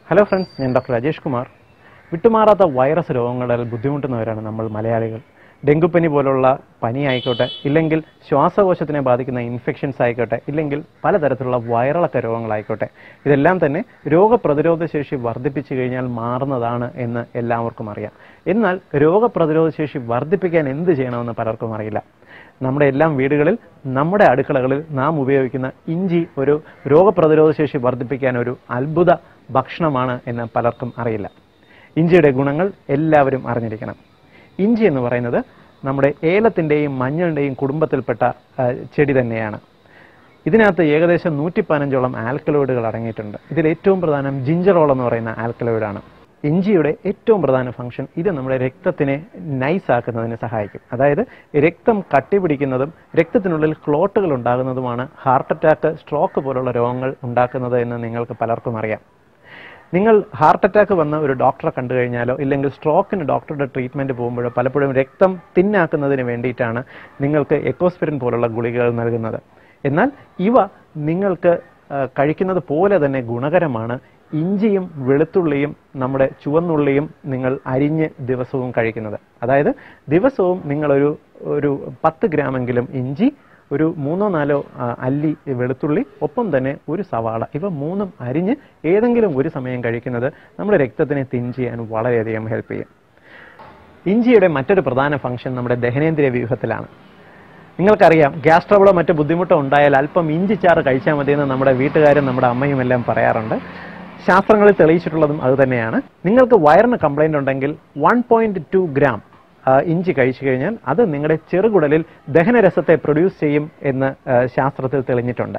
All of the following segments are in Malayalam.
ഹലോ ഫ്രണ്ട്സ് ഞാൻ ഡോക്ടർ രാജേഷ് കുമാർ വിട്ടുമാറാത്ത വൈറസ് രോഗങ്ങളിൽ ബുദ്ധിമുട്ടുന്നവരാണ് നമ്മൾ മലയാളികൾ ഡെങ്കുപ്പനി പോലുള്ള പനി ആയിക്കോട്ടെ ഇല്ലെങ്കിൽ ശ്വാസകോശത്തിനെ ബാധിക്കുന്ന ഇൻഫെക്ഷൻസ് ആയിക്കോട്ടെ ഇല്ലെങ്കിൽ പലതരത്തിലുള്ള വയറിളക്ക രോഗങ്ങളായിക്കോട്ടെ ഇതെല്ലാം തന്നെ രോഗപ്രതിരോധ ശേഷി വർദ്ധിപ്പിച്ചു കഴിഞ്ഞാൽ മാറുന്നതാണ് എന്ന് എല്ലാവർക്കും അറിയാം എന്നാൽ രോഗപ്രതിരോധ ശേഷി വർദ്ധിപ്പിക്കാൻ എന്ത് ചെയ്യണമെന്ന് പലർക്കും അറിയില്ല നമ്മുടെ എല്ലാം വീടുകളിൽ നമ്മുടെ അടുക്കളകളിൽ നാം ഉപയോഗിക്കുന്ന ഇഞ്ചി ഒരു രോഗപ്രതിരോധ ശേഷി വർദ്ധിപ്പിക്കാൻ ഒരു അത്ഭുത ഭക്ഷണമാണ് എന്ന് പലർക്കും അറിയില്ല ഇഞ്ചിയുടെ ഗുണങ്ങൾ എല്ലാവരും അറിഞ്ഞിരിക്കണം ഇഞ്ചി എന്ന് പറയുന്നത് നമ്മുടെ ഏലത്തിൻ്റെയും മഞ്ഞളിൻ്റെയും കുടുംബത്തിൽപ്പെട്ട ആ, ചെടി തന്നെയാണ് ഇതിനകത്ത് ഏകദേശം നൂറ്റി പതിനഞ്ചോളം ആൽക്കലോയിഡുകൾ അടങ്ങിയിട്ടുണ്ട് ഇതിൽ ഏറ്റവും പ്രധാനം ജിഞ്ചറോൾ എന്ന് പറയുന്ന ആൽക്കലോയിഡാണ് ഇഞ്ചിയുടെ ഏറ്റവും പ്രധാന ഫംഗ്ഷൻ ഇത് നമ്മുടെ രക്തത്തിനെ നൈസ് ആക്കുന്നതിന് സഹായിക്കും അതായത് രക്തം കട്ടിപിടിക്കുന്നതും രക്തത്തിനുള്ളിൽ ക്ലോട്ടുകൾ ഉണ്ടാകുന്നതുമാണ് ഹാർട്ട് അറ്റാക്ക് സ്ട്രോക്ക് പോലുള്ള രോഗങ്ങൾ ഉണ്ടാക്കുന്നത് എന്ന് നിങ്ങൾക്ക് പലർക്കും അറിയാം നിങ്ങൾ ഹാർട്ട് അറ്റാക്ക് വന്ന ഒരു ഡോക്ടറെ കണ്ടു കഴിഞ്ഞാലോ ഇല്ലെങ്കിൽ സ്ട്രോക്കിന് ഡോക്ടറുടെ ട്രീറ്റ്മെന്റ് പോകുമ്പോഴോ പലപ്പോഴും രക്തം തിന്നാക്കുന്നതിന് വേണ്ടിയിട്ടാണ് നിങ്ങൾക്ക് എക്കോസ്പിരിൻ പോലുള്ള ഗുളികകൾ നൽകുന്നത് എന്നാൽ ഇവ നിങ്ങൾക്ക് ആ, കഴിക്കുന്നത് പോലെ തന്നെ ഗുണകരമാണ് ഇഞ്ചിയും വെളുത്തുള്ളിയും നമ്മുടെ ചുവന്നുള്ളിയും നിങ്ങൾ അരിഞ്ഞ് ദിവസവും കഴിക്കുന്നത് അതായത് ദിവസവും നിങ്ങളൊരു ഒരു പത്ത് ഗ്രാമെങ്കിലും ഇഞ്ചി ഒരു മൂന്നോ നാലോ ആ, അല്ലി വെളുത്തുള്ളി ഒപ്പം തന്നെ ഒരു സവാള ഇവ മൂന്നും അരിഞ്ഞ് ഏതെങ്കിലും ഒരു സമയം കഴിക്കുന്നത് നമ്മുടെ രക്തത്തിനെ തിൻ ചെയ്യാൻ വളരെയധികം ഹെൽപ്പ് ചെയ്യും ഇഞ്ചിയുടെ മറ്റൊരു പ്രധാന ഫംഗ്ഷൻ നമ്മുടെ ദഹനേന്ദ്രിയ വ്യൂഹത്തിലാണ് നിങ്ങൾക്കറിയാം ഗ്യാസ് ട്രബിളോ മറ്റു ബുദ്ധിമുട്ടോ ഉണ്ടായാൽ അല്പം ഇഞ്ചിച്ചാറ് കഴിച്ചാൽ മതിയെന്ന് നമ്മുടെ വീട്ടുകാരും നമ്മുടെ അമ്മയും എല്ലാം പറയാറുണ്ട് ശാസ്ത്രങ്ങളിൽ തെളിയിച്ചിട്ടുള്ളതും അത് തന്നെയാണ് നിങ്ങൾക്ക് വയറിന് കംപ്ലൈന്റ് ഉണ്ടെങ്കിൽ വൺ പോയിന്റ് ടു ഗ്രാം ആ, ഇഞ്ചി കഴിച്ചു കഴിഞ്ഞാൽ അത് നിങ്ങളുടെ ചെറുകുടലിൽ ദഹനരസത്തെ പ്രൊഡ്യൂസ് ചെയ്യും എന്ന് ആ, ശാസ്ത്രത്തിൽ തെളിഞ്ഞിട്ടുണ്ട്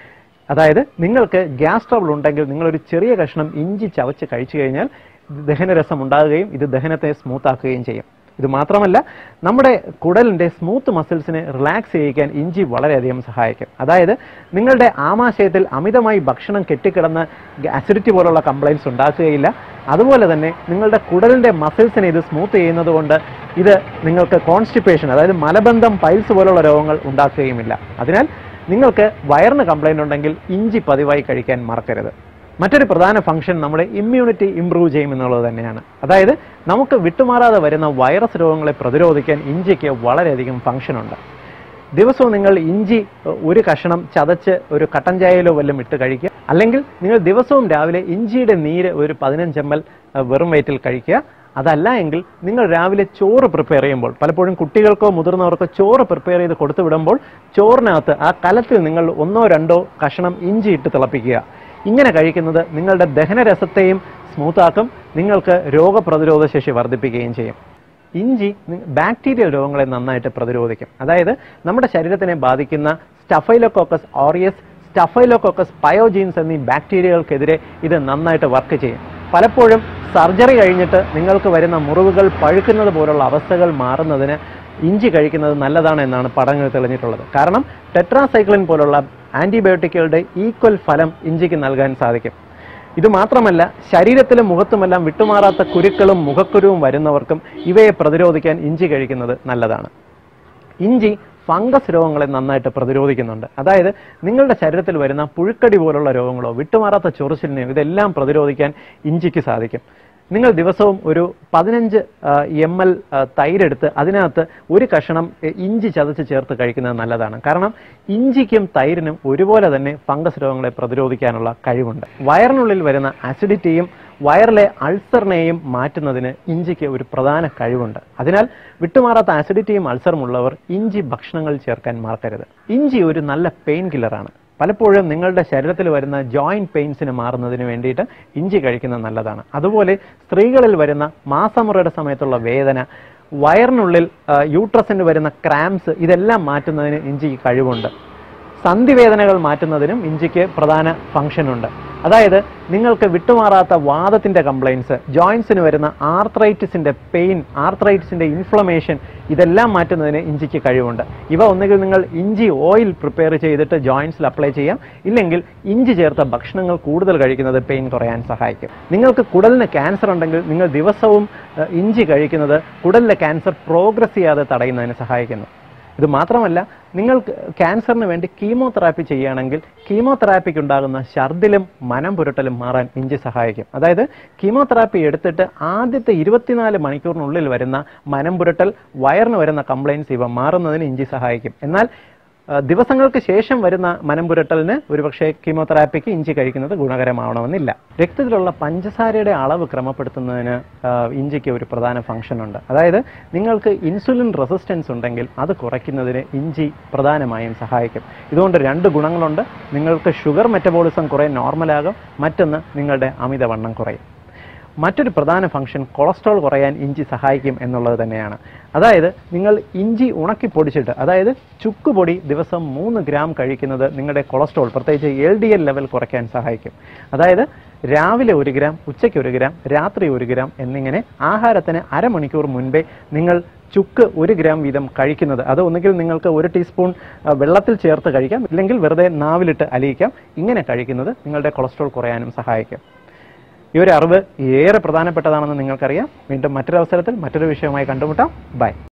അതായത് നിങ്ങൾക്ക് ഗ്യാസ് ട്രബിൾ ഉണ്ടെങ്കിൽ നിങ്ങളൊരു ചെറിയ കഷ്ണം ഇഞ്ചി ചവച്ച് കഴിച്ചു കഴിഞ്ഞാൽ ദഹനരസം ഉണ്ടാകുകയും ഇത് ദഹനത്തെ സ്മൂത്ത് ആക്കുകയും ചെയ്യും ഇത് മാത്രമല്ല നമ്മുടെ കുടലിന്റെ സ്മൂത്ത് മസിൽസിനെ റിലാക്സ് ചെയ്യിക്കാൻ ഇഞ്ചി വളരെയധികം സഹായിക്കും അതായത് നിങ്ങളുടെ ആമാശയത്തിൽ അമിതമായി ഭക്ഷണം കെട്ടിക്കിടന്ന് അസിഡിറ്റി പോലുള്ള കംപ്ലൈൻറ്റ്സ് ഉണ്ടാക്കുകയില്ല അതുപോലെ തന്നെ നിങ്ങളുടെ കുടലിന്റെ മസിൽസിനെ ഇത് സ്മൂത്ത് ചെയ്യുന്നത് കൊണ്ട് ഇത് നിങ്ങൾക്ക് കോൺസ്റ്റിപ്പേഷൻ അതായത് മലബന്ധം പൈൽസ് പോലുള്ള രോഗങ്ങൾ ഉണ്ടാക്കുകയുമില്ല അതിനാൽ നിങ്ങൾക്ക് വയറിന് കംപ്ലൈന്റ് ഉണ്ടെങ്കിൽ ഇഞ്ചി പതിവായി കഴിക്കാൻ മറക്കരുത് മറ്റൊരു പ്രധാന ഫംഗ്ഷൻ നമ്മുടെ ഇമ്മ്യൂണിറ്റി ഇംപ്രൂവ് ചെയ്യും എന്നുള്ളത് തന്നെയാണ് അതായത് നമുക്ക് വിട്ടുമാറാതെ വരുന്ന വൈറസ് രോഗങ്ങളെ പ്രതിരോധിക്കാൻ ഇഞ്ചിക്ക് വളരെയധികം ഫംഗ്ഷൻ ഉണ്ട് ദിവസവും നിങ്ങൾ ഇഞ്ചി ഏഹ്, ഒരു കഷണം ചതച്ച് ഒരു കട്ടൻ ചായയിലോ വല്ലതും ഇട്ട് കഴിക്കുക അല്ലെങ്കിൽ നിങ്ങൾ ദിവസവും രാവിലെ ഇഞ്ചിയുടെ നീര് ഒരു പതിനഞ്ച് എം എൽ വെറും വയറ്റിൽ കഴിക്കുക അതല്ല എങ്കിൽ നിങ്ങൾ രാവിലെ ചോറ് പ്രിപ്പയർ ചെയ്യുമ്പോൾ പലപ്പോഴും കുട്ടികൾക്കോ മുതിർന്നവർക്കോ ചോറ് പ്രിപ്പയർ ചെയ്ത് കൊടുത്തു വിടുമ്പോൾ ചോറിനകത്ത് ആ കലത്തിൽ നിങ്ങൾ ഒന്നോ രണ്ടോ കഷണം ഇഞ്ചി ഇട്ട് തിളപ്പിക്കുക ഇങ്ങനെ കഴിക്കുന്നത് നിങ്ങളുടെ ദഹനരസത്തെയും സ്മൂത്താക്കും നിങ്ങൾക്ക് രോഗപ്രതിരോധ ശേഷി വർദ്ധിപ്പിക്കുകയും ചെയ്യും ഇഞ്ചി നി- ബാക്ടീരിയൽ രോഗങ്ങളെ നന്നായിട്ട് പ്രതിരോധിക്കും അതായത് നമ്മുടെ ശരീരത്തിനെ ബാധിക്കുന്ന സ്റ്റഫൈലോകോക്കസ് ഓറിയസ് സ്റ്റഫൈലോകോക്കസ് പയോജീൻസ് എന്നീ ബാക്ടീരിയകൾക്കെതിരെ ഇത് നന്നായിട്ട് വർക്ക് ചെയ്യും പലപ്പോഴും സർജറി കഴിഞ്ഞിട്ട് നിങ്ങൾക്ക് വരുന്ന മുറിവുകൾ പഴുക്കുന്നത് പോലുള്ള അവസ്ഥകൾ മാറുന്നതിന് ഇഞ്ചി കഴിക്കുന്നത് നല്ലതാണ് എന്നാണ് പഠനങ്ങൾ തെളിഞ്ഞിട്ടുള്ളത് കാരണം ടെട്രാസൈക്ലിൻ പോലുള്ള ആന്റിബയോട്ടിക്കുകളുടെ ഈക്വൽ ഫലം ഇഞ്ചിക്ക് നൽകാൻ സാധിക്കും ഇത് മാത്രമല്ല ശരീരത്തിലും മുഖത്തുമെല്ലാം വിട്ടുമാറാത്ത കുരുക്കളും മുഖക്കുരുവും വരുന്നവർക്കും ഇവയെ പ്രതിരോധിക്കാൻ ഇഞ്ചി കഴിക്കുന്നത് നല്ലതാണ് ഇഞ്ചി ഫംഗസ് രോഗങ്ങളെ നന്നായിട്ട് പ്രതിരോധിക്കുന്നുണ്ട് അതായത് നിങ്ങളുടെ ശരീരത്തിൽ വരുന്ന പുഴുക്കടി പോലുള്ള രോഗങ്ങളോ വിട്ടുമാറാത്ത ചൊറിച്ചിലിനെയോ ഇതെല്ലാം പ്രതിരോധിക്കാൻ ഇഞ്ചിക്ക് സാധിക്കും നിങ്ങൾ ദിവസവും ഒരു പതിനഞ്ച് എം എൽ തൈരെടുത്ത് അതിനകത്ത് ഒരു കഷണം എ, ഇഞ്ചി ചതച്ച് ചേർത്ത് കഴിക്കുന്നത് നല്ലതാണ് കാരണം ഇഞ്ചിക്കും തൈരിനും ഒരുപോലെ തന്നെ ഫംഗസ് രോഗങ്ങളെ പ്രതിരോധിക്കാനുള്ള കഴിവുണ്ട് വയറിനുള്ളിൽ വരുന്ന അസിഡിറ്റിയും വയറിലെ അൾസറിനെയും മാറ്റുന്നതിന് ഇഞ്ചിക്ക് ഒരു പ്രധാന കഴിവുണ്ട് അതിനാൽ വിട്ടുമാറാത്ത ആസിഡിറ്റിയും അൾസറും ഉള്ളവർ ഇഞ്ചി ഭക്ഷണങ്ങൾ ചേർക്കാൻ മറക്കരുത് ഇഞ്ചി ഒരു നല്ല പെയിൻ കില്ലറാണ് പലപ്പോഴും നിങ്ങളുടെ ശരീരത്തിൽ വരുന്ന ജോയിന്റ് പെയിൻസിന് മാറുന്നതിന് വേണ്ടിയിട്ട് ഇഞ്ചി കഴിക്കുന്നത് നല്ലതാണ് അതുപോലെ സ്ത്രീകളിൽ വരുന്ന മാസമുറയുടെ സമയത്തുള്ള വേദന വയറിനുള്ളിൽ ആ, യൂട്രസിന് വരുന്ന ക്രാംസ് ഇതെല്ലാം മാറ്റുന്നതിന് ഇഞ്ചിക്ക് കഴിവുണ്ട് സന്ധിവേദനകൾ മാറ്റുന്നതിനും ഇഞ്ചിക്ക് പ്രധാന ഫംഗ്ഷൻ ഉണ്ട് അതായത് നിങ്ങൾക്ക് വിട്ടുമാറാത്ത വാദത്തിന്റെ കംപ്ലൈൻസ് ജോയിൻസിന് വരുന്ന ആർത്രൈറ്റിസിന്റെ പെയിൻ ആർത്രൈറ്റിസിന്റെ ഇൻഫ്ലമേഷൻ ഇതെല്ലാം മാറ്റുന്നതിന് ഇഞ്ചിക്ക് കഴിവുണ്ട് ഇവ ഒന്നുകിൽ നിങ്ങൾ ഇഞ്ചി ഓയിൽ പ്രിപ്പയർ ചെയ്തിട്ട് ജോയിൻസിൽ അപ്ലൈ ചെയ്യാം ഇല്ലെങ്കിൽ ഇഞ്ചി ചേർത്ത ഭക്ഷണങ്ങൾ കൂടുതൽ കഴിക്കുന്നത് പെയിൻ കുറയാൻ സഹായിക്കും നിങ്ങൾക്ക് കുടലിന് ക്യാൻസർ ഉണ്ടെങ്കിൽ നിങ്ങൾ ദിവസവും ഏഹ്, ഇഞ്ചി കഴിക്കുന്നത് കുടലിലെ ക്യാൻസർ പ്രോഗ്രസ് ചെയ്യാതെ തടയുന്നതിന് സഹായിക്കുന്നു ഇത് മാത്രമല്ല നിങ്ങൾക്ക് ക്യാൻസറിന് വേണ്ടി കീമോതെറാപ്പി ചെയ്യുകയാണെങ്കിൽ കീമോതെറാപ്പിക്ക് ഉണ്ടാകുന്ന ഛർദിലും മനം പുരട്ടലും മാറാൻ ഇഞ്ചി സഹായിക്കും അതായത് കീമോതെറാപ്പി എടുത്തിട്ട് ആദ്യത്തെ ഇരുപത്തിനാല് മണിക്കൂറിനുള്ളിൽ വരുന്ന മനം പുരട്ടൽ വയറിന് വരുന്ന കംപ്ലൈൻസ് ഇവ മാറുന്നതിന് ഇഞ്ചി സഹായിക്കും എന്നാൽ ആ, ദിവസങ്ങൾക്ക് ശേഷം വരുന്ന മനം പുരട്ടലിന് ഒരുപക്ഷെ കീമോതെറാപ്പിക്ക് ഇഞ്ചി കഴിക്കുന്നത് ഗുണകരമാവണമെന്നില്ല രക്തത്തിലുള്ള പഞ്ചസാരയുടെ അളവ് ക്രമപ്പെടുത്തുന്നതിന് ആ, ഇഞ്ചിക്ക് ഒരു പ്രധാന ഫംഗ്ഷൻ ഉണ്ട് അതായത് നിങ്ങൾക്ക് ഇൻസുലിൻ റെസിസ്റ്റൻസ് ഉണ്ടെങ്കിൽ അത് കുറയ്ക്കുന്നതിന് ഇഞ്ചി പ്രധാനമായും സഹായിക്കും ഇതുകൊണ്ട് രണ്ട് ഗുണങ്ങളുണ്ട് നിങ്ങൾക്ക് ഷുഗർ മെറ്റബോളിസം കുറേ നോർമലാകും മറ്റൊന്ന് നിങ്ങളുടെ അമിതവണ്ണം കുറയും മറ്റൊരു പ്രധാന ഫംഗ്ഷൻ കൊളസ്ട്രോൾ കുറയാൻ ഇഞ്ചി സഹായിക്കും എന്നുള്ളത് തന്നെയാണ് അതായത് നിങ്ങൾ ഇഞ്ചി ഉണക്കി പൊടിച്ചിട്ട് അതായത് ചുക്കുപൊടി ദിവസം മൂന്ന് ഗ്രാം കഴിക്കുന്നത് നിങ്ങളുടെ കൊളസ്ട്രോൾ പ്രത്യേകിച്ച് എൽ ഡി എൽ ലെവൽ കുറയ്ക്കാൻ സഹായിക്കും അതായത് രാവിലെ ഒരു ഗ്രാം ഉച്ചയ്ക്ക് ഒരു ഗ്രാം രാത്രി ഒരു ഗ്രാം എന്നിങ്ങനെ ആഹാരത്തിന് അരമണിക്കൂർ മുൻപേ നിങ്ങൾ ചുക്ക് ഒരു ഗ്രാം വീതം കഴിക്കുന്നത് അത് ഒന്നുകിൽ നിങ്ങൾക്ക് ഒരു ടീസ്പൂൺ ആ, വെള്ളത്തിൽ ചേർത്ത് കഴിക്കാം ഇല്ലെങ്കിൽ വെറുതെ നാവിലിട്ട് അലിയിക്കാം ഇങ്ങനെ കഴിക്കുന്നത് നിങ്ങളുടെ കൊളസ്ട്രോൾ കുറയാനും സഹായിക്കും ഈ ഒരു അറിവ് ഏറെ പ്രധാനപ്പെട്ടതാണെന്ന് നിങ്ങൾക്കറിയാം വീണ്ടും മറ്റൊരു അവസരത്തിൽ മറ്റൊരു വിഷയവുമായി കണ്ടുമുട്ടാം ബൈ